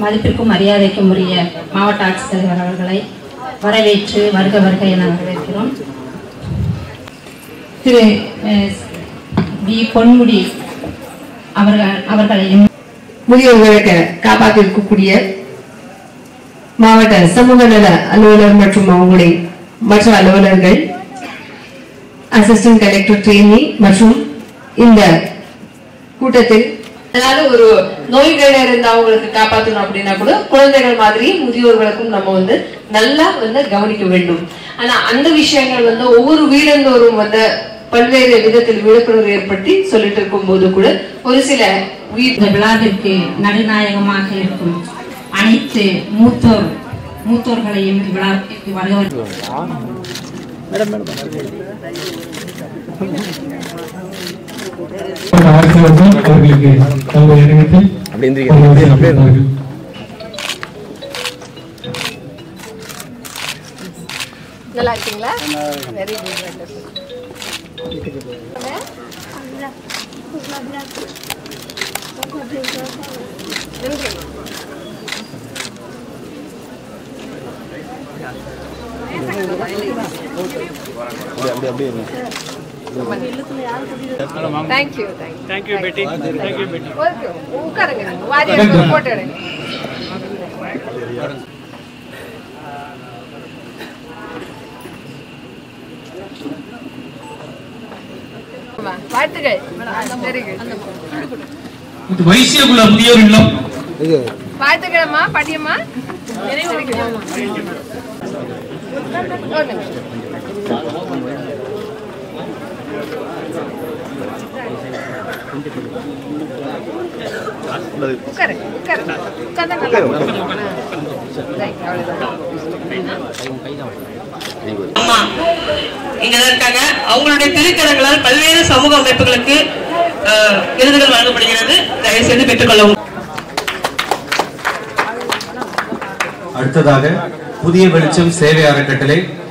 மதிப்பிற்கும் மரியாதைக்கும் உரிய மாவட்ட ஆட்சித்தலைவர் அவர்களை வரவேற்று வருக வருக என வரவேற்கிறோம் திரு அஹ், வி பொன்முடி அவர்கள் அவர்களையும் முதியோர்களுக்கு காப்பாற்றிருக்கக்கூடிய மாவட்ட சமூக நல அலுவலர் மற்றும் அவங்களுடைய மற்ற அலுவலர்கள் அசிஸ்டன்ட் கலெக்டர் ட்ரெயினி மற்றும் இந்த கூட்டத்தில் அதனால ஒரு நோய்கள் இருந்து அவங்களுக்கு காப்பாற்றணும் அப்படின்னா கூட குழந்தைகள் மாதிரி முதியோர்களுக்கும் நம்ம வந்து நல்லா வந்து கவனிக்க வேண்டும் ஆனா அந்த விஷயங்கள் வந்து ஒவ்வொரு வீடந்தோறும் வந்து பல்வேறு விதத்தில் விழிப்புணர்வு ஏற்படுத்தி சொல்லிட்டு இருக்கும் போது கூட ஒரு சில உயிர் இந்த விழாவிற்கு நடுநாயகமாக இருக்கும் அனைத்து மூத்தோர் மூத்தோர்களையும் விழாவிற்கு வருக ஆசிரியர்கள் அவர்களுக்கு தங்கள் இடத்தில் அப்படி எந்திரிக்க அப்படியே அப்படியே அவர்கள் நல்லா இருக்கீங்களா வெரி குட் அப்படியே அப்படியே அப்படியே தேங்க்யூ தேங்க்யூ பெட்டி தேங்க்யூ பெட்டி ஓகே உட்காருங்க வாரி போட்டு எடுங்க ஆமா, வாழ்த்துக்கள் வெரி குட் இது வைசியகுல முதியோர் இல்லம் இது வாழ்த்துக்கிழமா படியம்மா Very good. ஒரு நிமிஷம். உட்காரு உட்காரு உட்கார்ந்தா நல்லா இருக்கும். Right, அவ்வளவுதான். அம்மா இங்க தான் இருக்காங்க அவங்களுடைய திருக்கரங்களால் பல்வேறு சமூக அமைப்புகளுக்கு அஹ், விருதுகள் வழங்கப்படுகிறது தயவு செய்து பெற்றுக்கொள்ளவும் அடுத்ததாக புதிய வெளிச்சம் சேவை அறக்கட்டளை